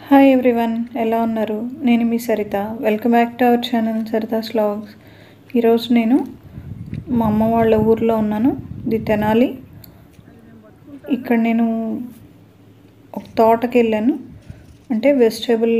Hi everyone ఎలా ఉన్నారు నేను మీ Saritha welcome back to our channel Saritha slogs ఈరోజు నేను మా అమ్మ వాళ్ళ ఊర్లో ఉన్నాను ఇది తెనాలి ఇక్కడ నేను ఒక తోటకి వెళ్ళాను అంటే వెజిటేబుల్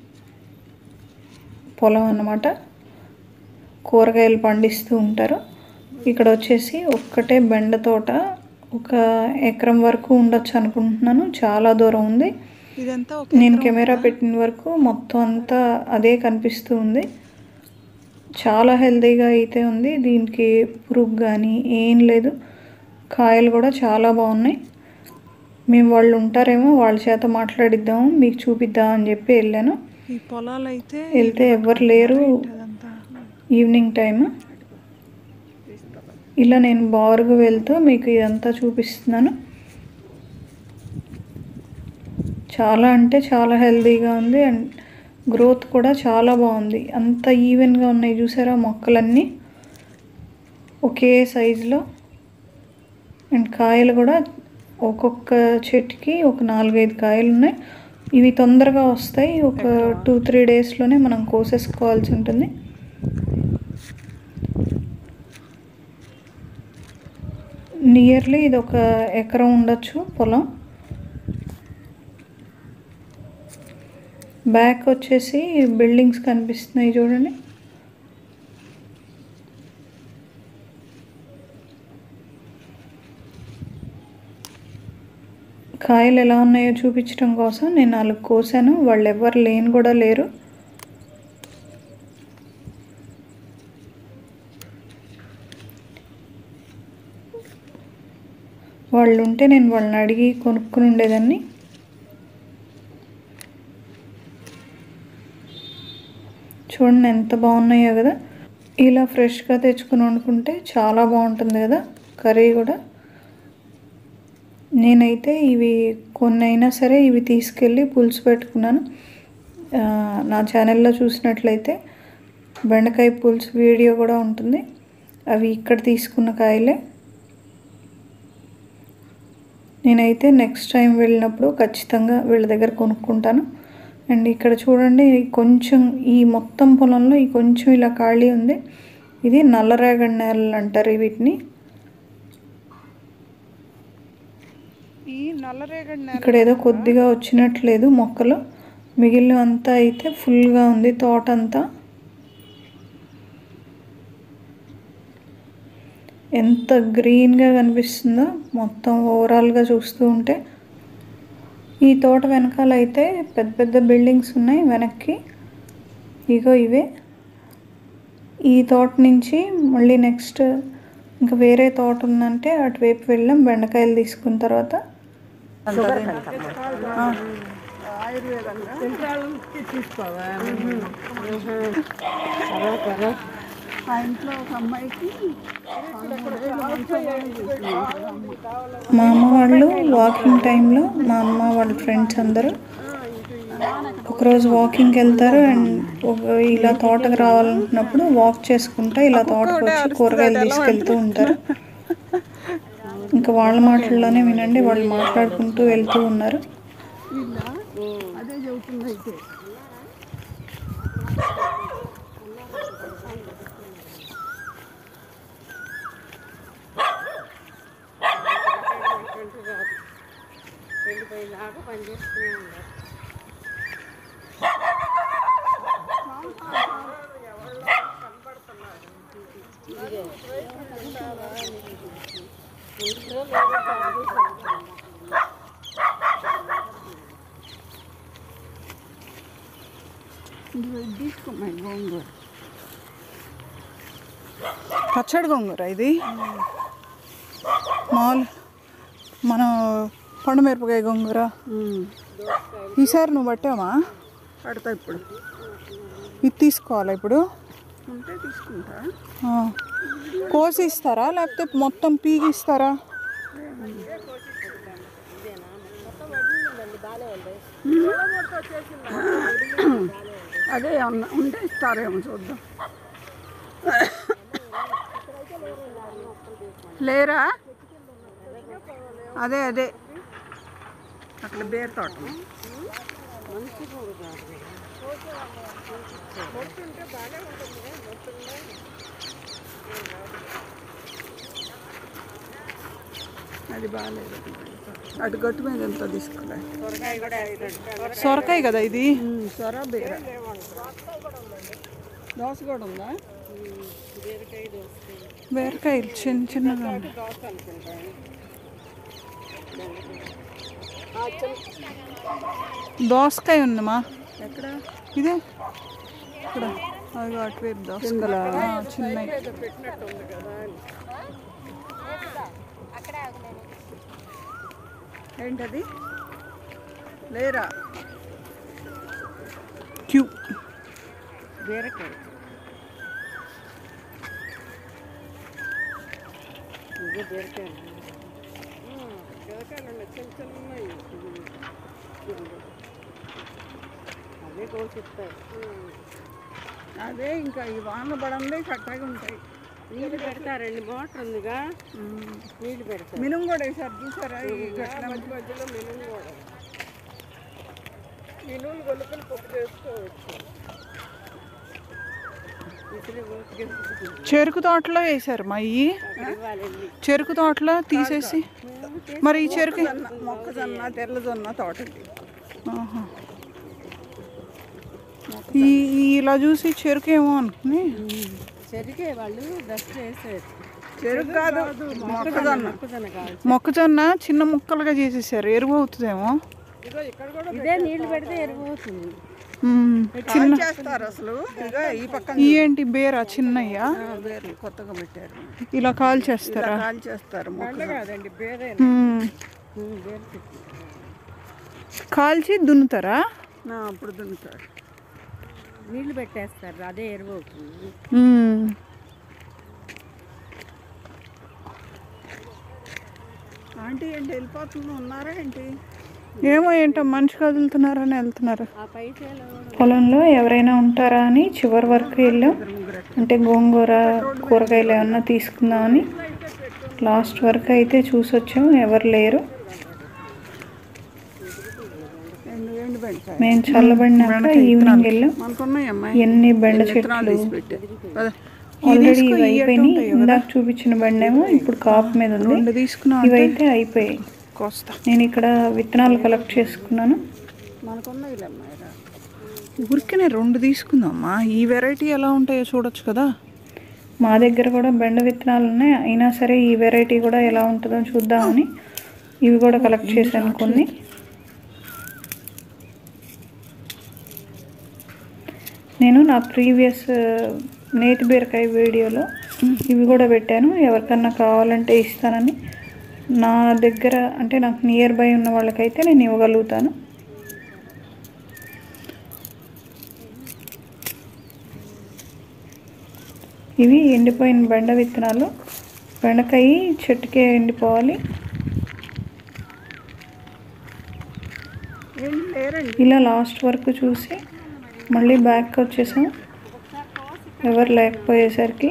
పొలం అన్నమాట కూరగాయలు పండిస్తూ ఉంటారు ఇక్కడ వచ్చేసి ఒక్కటే బెండ తోట ఒక ఎకరం వరకు ఉండొచ్చు అనుకుంటున్నాను చాలా దూరం ఉంది ఇదంతా ఒక నేను కెమెరా పెట్టిన వరకు మొత్తం అంతా అదే కనిపిస్తూ ఉంది చాలా హెల్తీగా అయితే ఉంది దీనికి పురుగు కానీ ఏం లేదు కాయలు కూడా చాలా బాగున్నాయి మేము వాళ్ళు ఉంటారేమో వాళ్ళ చేత మాట్లాడిద్దాము మీకు చూపిద్దాం అని చెప్పి వెళ్ళాను ఈ పొలాలు అయితే వెళ్తే ఎవరు లేరు అదంతా ఈవినింగ్ టైం ఇలా నేను బారుగా వెళ్తూ మీకు ఇదంతా చూపిస్తున్నాను చాలా అంటే చాలా హెల్తీగా ఉంది అండ్ గ్రోత్ కూడా చాలా బాగుంది అంత ఈవెన్గా ఉన్నాయి చూసారా మొక్కలన్నీ ఒకే సైజులో అండ్ కాయలు కూడా ఒక్కొక్క చెట్టుకి ఒక నాలుగైదు కాయలు ఉన్నాయి ఇవి తొందరగా వస్తాయి ఒక టూ త్రీ డేస్లోనే మనం కోసేసుకోవాల్సి ఉంటుంది నియర్లీ ఇది ఒక ఎకరం ఉండొచ్చు పొలం బ్యాక్ వచ్చేసి బిల్డింగ్స్ కనిపిస్తున్నాయి చూడండి కాయలు ఎలా ఉన్నాయో చూపించడం కోసం నేను నాలుగు కోసాను వాళ్ళు ఎవరు లేని కూడా లేరు వాళ్ళు ఉంటే నేను వాళ్ళని అడిగి కొనుక్కుని ఉండేదాన్ని చూడండి ఎంత బాగున్నాయో కదా ఇలా ఫ్రెష్గా తెచ్చుకుని వండుకుంటే చాలా బాగుంటుంది కదా కర్రీ కూడా నేనైతే ఇవి కొన్ని అయినా సరే ఇవి తీసుకెళ్ళి పులుసు పెట్టుకున్నాను ఆ, నా ఛానల్లో చూసినట్లయితే బెండకాయ పులుసు వీడియో కూడా ఉంటుంది అవి ఇక్కడ తీసుకున్న కాయలే నేనైతే నెక్స్ట్ టైం వెళ్ళినప్పుడు ఖచ్చితంగా వీళ్ళ దగ్గర కొనుక్కుంటాను అండ్ ఇక్కడ చూడండి కొంచెం ఈ మొత్తం పొలంలో ఈ కొంచెం ఇలా ఖాళీ ఉంది ఇది నల్లరేగడి నేలలు అంటారు వీటిని ఈ నల్లరేగడి నేల ఇక్కడ ఏదో కొద్దిగా వచ్చినట్లేదు మొక్కలు మిగిలినంతా అయితే ఫుల్గా ఉంది తోట అంతా ఎంత గ్రీన్గా కనిపిస్తుందో మొత్తం ఓవరాల్గా చూస్తూ ఉంటే ఈ తోట వెనకాల అయితే పెద్ద పెద్ద బిల్డింగ్స్ ఉన్నాయి వెనక్కి ఇగో ఇవే ఈ తోట నుంచి మళ్ళీ నెక్స్ట్ ఇంకా వేరే తోట ఉందంటే అటువైపు వెళ్ళాం బెండకాయలు తీసుకున్న తర్వాత ఆ ఇంట్లో ఒక అమ్మాయికి మా అమ్మ వాళ్ళు వాకింగ్ టైంలో మా అమ్మ వాళ్ళ ఫ్రెండ్స్ అందరూ ఒకరోజు వాకింగ్కి వెళ్తారు అండ్ ఒక- ఇలా తోటకు రావాలనుకున్నప్పుడు వాక్ చేసుకుంటా ఇలా తోటకు వచ్చి కూరగాయలు తీసుకెళ్తూ ఉంటారు ఇంకా వాళ్ళ మాటల్లోనే వినండి వాళ్ళు మాట్లాడుకుంటూ వెళ్తూ ఉన్నారు వీళ్ళ అదే చెబుతుంది అయితే ఇదిగో ఇది తీసుకోమ్మా ఈ గోంగూర పచ్చడి గోంగూర ఇది మామూలు మన పండు మిరపకాయ గొంగూర ఈసారి నువ్వు పట్టావా పడతా ఇప్పుడు ఇది తీసుకోవాలా ఇప్పుడు ఉంటే తీసుకుంటా ఆ. కోసి ఇస్తారా లేకపోతే మొత్తం పీకి ఇస్తారా అదే ఏమన్నా ఉంటే ఇస్తారేమో చూద్దాం లేరా అదే అదే అక్కడ బేర్ తోట అది బాగాలేదు అటు గట్టు మీద ఎంత తీసుకోలే సొరకాయ కదా ఇది సొర బీర దోశ కూడా ఉందా బీరకాయలు చిన్న చిన్నగా ఉన్నాయి. దోసకాయ ఉందమ్మా ఎక్కడ ఇదే ఇక్కడ అదిగో అటువైపు దోసకాయ కిందలా? ఆ, చిన్నవి ఏంటది లేరా క్యూ బీరకాయ ఇదే బీరకాయ బీరకాయలు ఉన్నాయి చిన్న చిన్నవి అవే కోసిస్తాయి అదే ఇంకా ఈ వాన పడందే కట్టగా ఉంటాయి నీళ్ళు పెడతారండి మోటార్ ఉందిగా నీళ్ళు పెడతారు మినుము కూడా వేసారు చూసారా ఈ గట్ల మధ్య మధ్యలో మినుము కూడా మినుములు కొనుక్కొని పప్పు చేసుకోవచ్చు ఇతరే ఓటుకెళ్తుంది చెరుకు తోటలో వేసారు మా ఇవి ఇవ్వాలండి చెరుకు తోటలో తీసేసి మరి ఈ చెరుకు జొన్న, మొక్కజొన్న తెల్లజొన్న తోటది ఆహా. ఈ ఈ ఇలా చూసి చెరుకు ఏమో అనుకుని చెరిగే వాళ్ళు డస్ట్ వేసారు చెరుకు కాదు మొక్కజొన్న మొక్కజొన్న కావాలి మొక్కజొన్న చిన్న ముక్కలుగా చేసేసారు ఎరువు అవుతుందేమో ఇగో ఇక్కడ కూడా ఇదే నీళ్ళు పెడితే ఎరిగిపోతుంది ఉమ్. కాల్ చేస్తారు అసలు ఇగో ఈ పక్కన ఈ ఏంటి బేరా చిన్నయ్యా ఆ, వేర్లు కొత్తగా పెట్టారు ఇలా కాల్ చేస్తారా కాల్ చేస్తారు కాదండి బేరే ఉమ్. వేరు చెట్టు కాల్చి దున్నుతారా అప్పుడు దున్నుతారు నీళ్ళు పెట్టేస్తారు అదే ఎరువు అవుతుంది ఉమ్. ఆంటీ ఏంటి వెళ్ళిపోతుంది ఉన్నారా ఏంటి ఏమో ఏంటో మనిషి కదులుతున్నారని వెళ్తున్నారు ఆ పైసలు పొలంలో ఎవరైనా ఉంటారా అని చివరి వరకు వెళ్ళాం అంటే గోంగూర కూరగాయలు ఏమన్నా తీసుకుందామని లాస్ట్ వరకు అయితే చూసొచ్చాం ఎవరు లేరు ఎండు ఎండు బెండకాయ మేము చల్లబడినాక ఈవినింగ్ వెళ్ళాం మనకున్నాయి అమ్మాయి ఎన్ని బెండ విత్తనాలు చెట్లు తీసి పెట్టే పద. ఆల్రెడీ ఇవి అయిపోయినాయి ఇందాక చూపించిన బండేమో ఇప్పుడు కాపు మీద ఉంది తీసుకున్నా ఇవైతే అయిపోయాయి కోస్తా నేను ఇక్కడ విత్తనాలు కలెక్ట్ చేసుకున్నాను మనకున్నాయి అమ్మాయి రా. ఊరికనే రెండు తీసుకుందామా ఈ వెరైటీ ఎలా ఉంటాయో చూడొచ్చు కదా మా దగ్గర కూడా బెండ విత్తనాలు ఉన్నాయి అయినా సరే ఈ వెరైటీ కూడా ఎలా ఉంటుందో చూద్దామని ఇవి కూడా కలెక్ట్ చేశాను కొన్ని నేను నా ప్రీవియస్ నేతి బీరకాయ వీడియోలో ఇవి కూడా పెట్టాను ఎవరికన్నా కావాలంటే ఇస్తానని నా దగ్గర అంటే నాకు నియర్ బై ఉన్న వాళ్ళకైతే నేను ఇవ్వగలుగుతాను ఇవి ఎండిపోయిన బెండ విత్తనాలు బెండకాయ చెట్టుకే ఎండిపోవాలి ఏంటి లేరండి ఇలా లాస్ట్ వరకు చూసి మళ్ళీ బ్యాక్ వచ్చేసాం ఎవరు లేకపోయేసరికి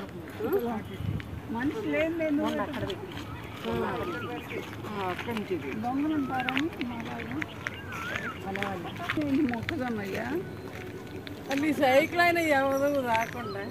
మనిషి లేదు లేదు దొంగలు ఉంటారని మా వాళ్ళు. ఏంటి మొక్కజొన్న అయ్యా అది సైకిల్ అయినా ఎవరు రాకుండా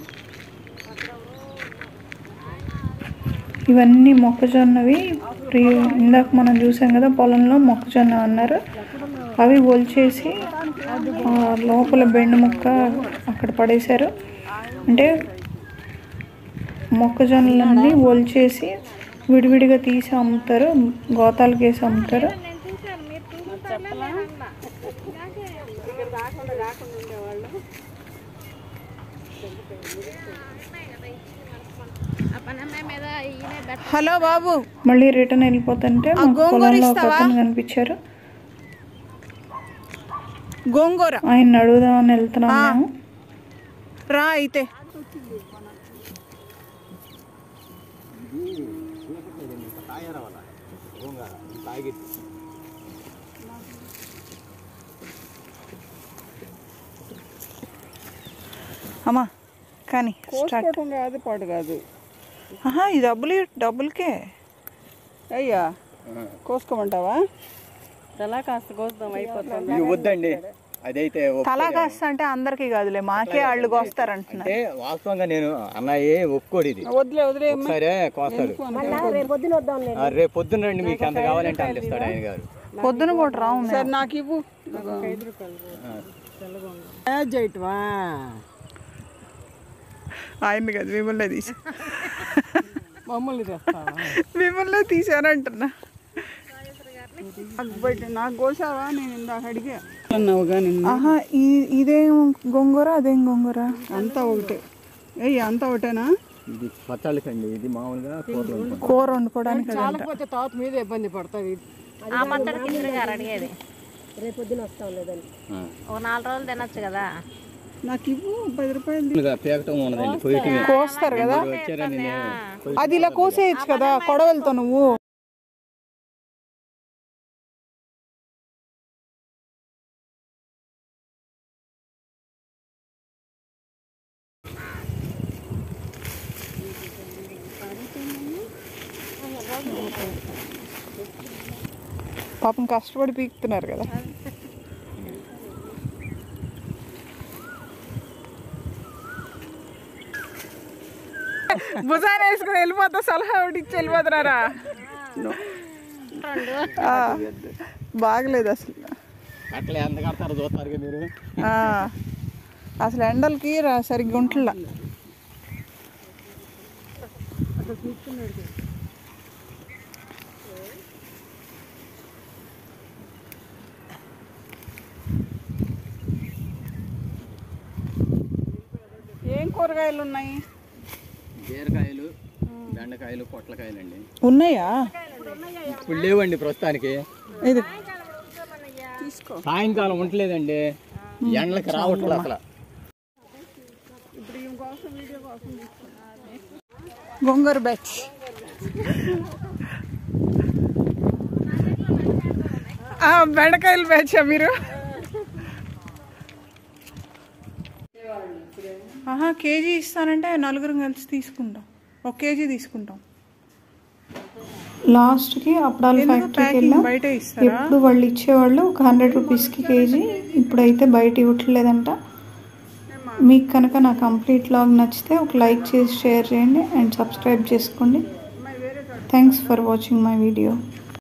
ఇవన్నీ మొక్కజొన్నవి ప్రీ ఇందాక మనం చూసాం కదా పొలంలో మొక్కజొన్న అన్నారు అవి ఒలిచేసి ఆ లోపల బెండు ముక్క అక్కడ పడేశారు అంటే మొక్కజొన్నలన్నీ ఒలిచేసి విడివిడిగా తీసి అమ్ముతారు గోతాలకు వేసి అమ్ముతారు ఇక్కడ రాకుండా రాకుండా ఉండేవాళ్ళు హలో బాబు మళ్ళీ రిటర్న్ వెళ్ళిపోతుంటే మాకు పొలంలో ఒక అతను కనిపించారు గోంగూర ఆయన అడుగుదామని వెళ్తున్నాం మేము రా అయితే అమ్మా కానీ స్టార్ట్ కోసుకోవటం కాదు పాడు కాదు ఆహా ఈ డబ్బులు డబ్బులకే అయ్యా కోసుకోమంటావా ఎలా కాస్త కోస్తాం అయిపోతుంది ఇవి వద్దండి అదైతే తలా ఒప్పుకోలేము. కాస్త అంటే అందరికీ కాదులే మాకే వాళ్ళు కోస్తారంటున్నారు అంటే వాస్తవంగా నేను అన్నయ్య ఒప్పుకోడు ఇది వదిలే వదిలే ఒకసారి కోస్తాడు ఆ, రేపు పొద్దున్న రండి మీకు ఎంత కావాలంటే అంత ఇస్తాడు ఆయన గారు పొద్దున కూడా రావు మేము. సరే నాకు ఇవ్వు చేయటవా ఆయన్ని కాదు మిమ్మల్ని తీసి మమ్మల్ని తెస్తావా మిమ్మల్ని తీసానంటున్నా నాకు బయట నాకు కోసావా నేను ఇందాక అడిగా అన్నావుగా నిన్ను ఆహా ఈ- ఇదేం గోంగూర అదేం గోంగూర అంతా ఒకటే ఏయ్ అంతా ఒకటేనా ఇది పచ్చళ్ళకండి ఇది మామూలుగా కూరలు వండుకుంటాం. కూర వండుకోవడానికి అదంట. చాలకపోతే తాత మీద ఇబ్బంది పడుతుంది ఆ మద్దతు కింద గారు అడిగేది ఆ. ఒక నాలుగు రోజులు తినొచ్చు కదా నాకు ఇవ్వు పది రూపాయలు మామూలుగా పేకటం ఉండదండి కొయ్యటమే కోస్తారు కదా మీరు వచ్చారని నేను అది ఇలా కోసేయచ్చు కదా కొడవలతో నువ్వు పాపం కష్టపడి పీకుతున్నారు కదా భుజాన్ని వేసుకుని వెళ్ళిపోతా సలహా ఒకటి ఇచ్చి వెళ్ళిపోతున్నారా ఆ, బాగలేదు అసలు అట్లా ఎంత కడతారో చూస్తారుగా మీరు ఆ, అసలు ఎండలకి రా- సరిగ్గా ఉంటుందా ఏం కూరగాయలు ఉన్నాయి బీరకాయలు బెండకాయలు పొట్లకాయలు అండి ఉన్నాయా ఇప్పుడు లేవండి ప్రస్తుతానికి ఇది తీసుకో సాయంకాలం ఉండలేదండి ఎండలకి రావట్లేదు అసలు ఇప్పుడు ఈమె కోసం వీడియో కోసం గోంగూర బ్యాచ్ ఆ, బెండకాయలు బ్యాచా మీరు ఆహా కేజీ ఇస్తానంటే నలుగురం కలిసి తీసుకుంటాం ఒక కేజీ తీసుకుంటాం లాస్ట్కి అప్పుడాల ఎందుకు ఫ్యాక్టరీకి ప్యాకింగ్ వెళ్ళాం బయటే ఇస్తారా ఎప్పుడు వాళ్ళు ఇచ్చేవాళ్ళు ఒక హండ్రెడ్ రూపీస్కి కేజీ ఇప్పుడైతే బయట ఇవ్వట్లేదంట మీకు కనుక నా కంప్లీట్ లాగ్ నచ్చితే ఒక లైక్ చేసి షేర్ చేయండి అండ్ సబ్స్క్రైబ్ చేసుకోండి thanks for watching my video